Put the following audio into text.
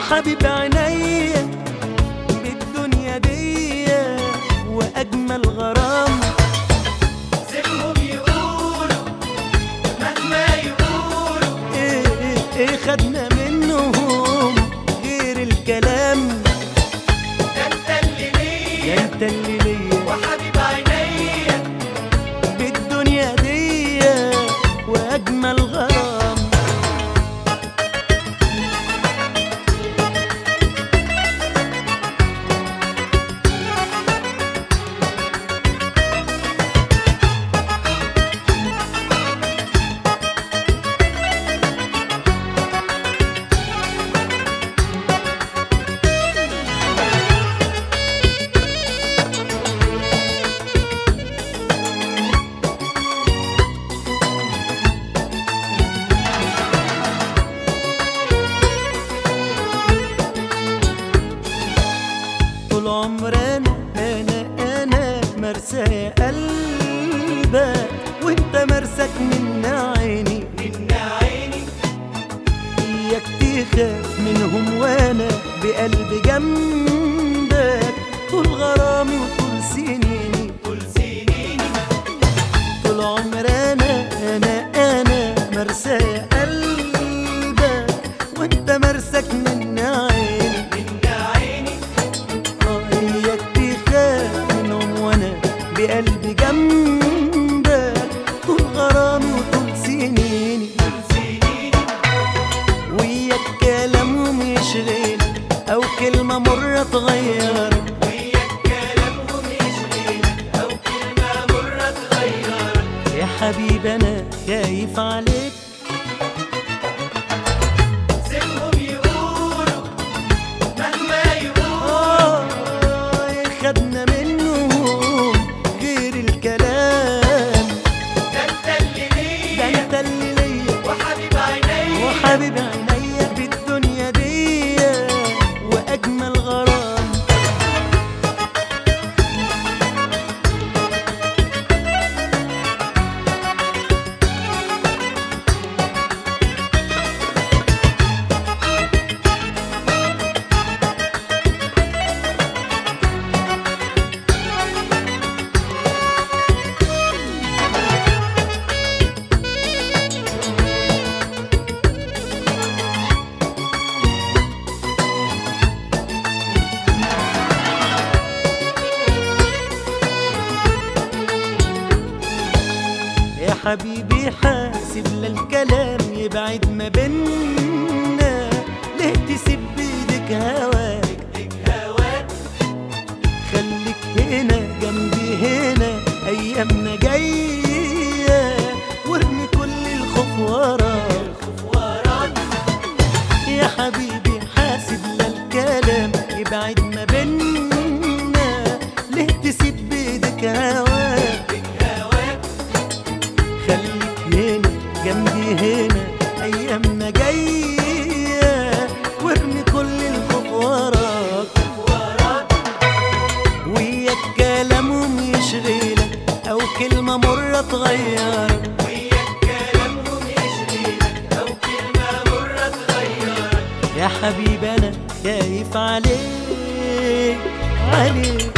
وحبيب عينيا بالدنيا دي واجمل غرام سيبهم يقولوا مهما يقولوا ايه ايه ايه خدنا منهم غير الكلام ده انت اللي ده ليا انت اللي ليا وحبيب عينيا بالدنيا دي واجمل غرام طول عمرنا انا انا مرسى يا قلبك وانت مرسك من عيني من عيني اياك تخاف منهم وانا بقلب جنبك طول غرامي وطول سنيني طول سنيني طول عمرنا انا انا مرسى يا قلبك وانت مرسك من عيني من عيني اياك تخاف منهم وانا بقلبي جنبك طول غرامي وطول سنيني طول سنيني وياك كلامهم يشغلك او كلمه مره تغيرك وياك كلامهم يشغلك او كلمة مرة تغيرك يا حبيبي انا خايف عليك سيبهم يقولوا مهما يقولوا آه خدنا منهم غير الكلام ده انت اللي ده ليا انت اللي ليا وحبيب عينيا وحبيب عينيا بالدنيا دي واجمل غرام يا حبيبي حاسب للكلام يبعد ما بينا ليه تسيب بايدك هواك هواك خليك هنا جنبي هنا ايامنا جايه وارمي كل الخوف وراك وراك يا حبيبي حاسب للكلام يبعد ما بينا ليه تسيب بايدك هواك هواك خليك هنا جنبي هنا ايامنا جايه وارمي كل الخوف وراك وراك وياك كلامهم يشغلك او كلمه مره تغيرك وياك كلامهم يشغلك او كلمة مرة تغيرك يا حبيبي انا خايف عليك عليك